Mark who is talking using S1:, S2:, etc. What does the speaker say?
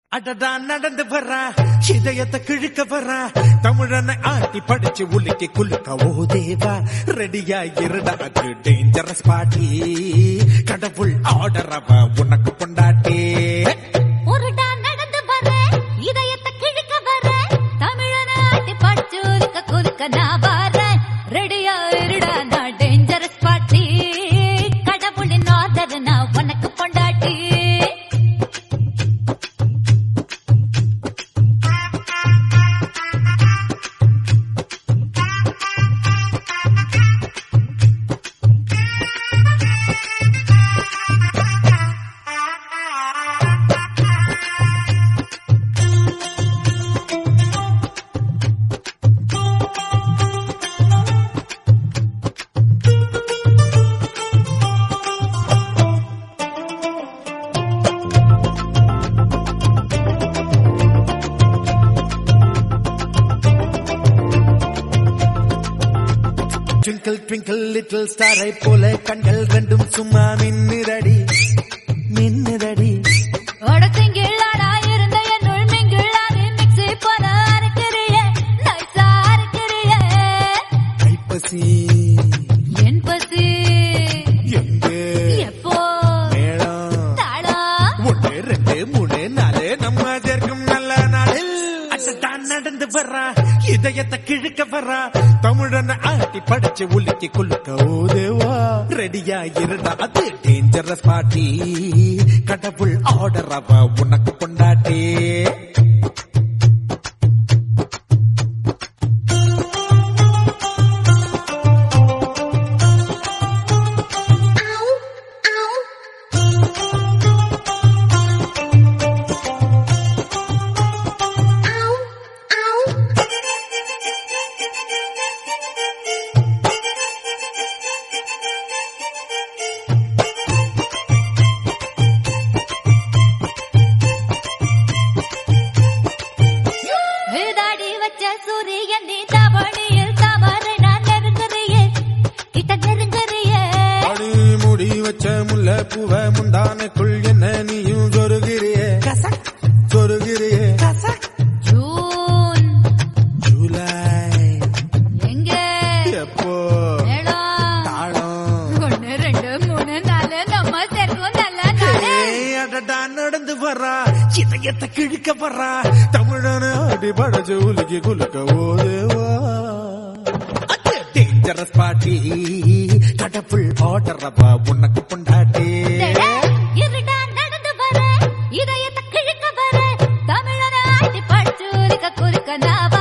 S1: அடடா நடந்து வர்றா இதயத்தை கிழிக்க வர்றா தமிழனை ஆட்டி படிச்சு உலுக்கி குலுக்க ஓ தேவா ரெடியா இருடா அது டேஞ்சரஸ் பாட்டி கடவுள் ஆர்டர் அவ உனக்கு கொண்டாட்டி
S2: உருடா நடந்து வர இதயத்தை கிழிக்க வர தமிழன ஆட்டி படிச்சு உருக்க குலுக்க நான் வரேன் ரெடியா இருடா நான் டேஞ்சரஸ் பாட்டி கடவுளின் ஆதர நான் உனக்கு பொண்டாட்டி
S1: ட்விங்கிள் ட்விங்கிள் லிட்டில் ஸ்டாரை போல கண்கள் ரெண்டும் சும்மா மின்னுதடி மின்னுதடி
S2: ஒடசிங்கிள்ளாடா இருந்த என்னுள் மிங்கிள்ளாரு மிக்ஸி போல அரைக்கிறியே நைஸா அரைக்கிறியே
S1: ஐப்பசி
S2: என் பசி
S1: எங்கே
S2: எப்போ
S1: மேளம்
S2: தாளம்
S1: ஒன்று ரெண்டு மூணு நாலு நம்ம சேர்க்கும் நல்ல நாளில் அசத்தான் நடந்து வர்றா இதயத்தை கிழக்க வர்றா தமிழனை ஆட்டி படிச்சு உலுக்கி குலுக்க ஓதேவா ரெடியா இருந்தா அது டேஞ்சரஸ் பாட்டி கடவுள் ஆர்டர் அவ உனக்கு கொண்டாட்டி
S2: விதாடி வச்ச சூரியன் நீ தவணியில் தவறு நான் நெருங்குறியே கிட்ட நெருங்குறியே
S1: அடி முடி வச்ச முல்லை பூவ முந்தானைக்குள் என்ன நீயும் சொருகிறியே சொருகிறியே
S2: ஜூன்
S1: ஜூலை
S2: எங்க
S1: எப்போ
S2: மேளம்
S1: தாளம்
S2: ஒண்ணு ரெண்டு மூணு நாலு நம்ம சேர்க்கும் நல்ல நாளு
S1: ஏய், அடடா நடந்து வர்றா இதயத்தை கிழிக்க வர்றா தமிழன அடி படச்சு உலுக்கி குலுக்க ஓதேவா டேஞ்சரஸ் பாட்டி கடவுள் ஆர்டர் உனக்கு கொண்டாட்டி
S2: இருடா நடந்து வர இதயத்தை கிழக்க வர தமிழன ஆட்டி படிச்சு குறுக்க நான்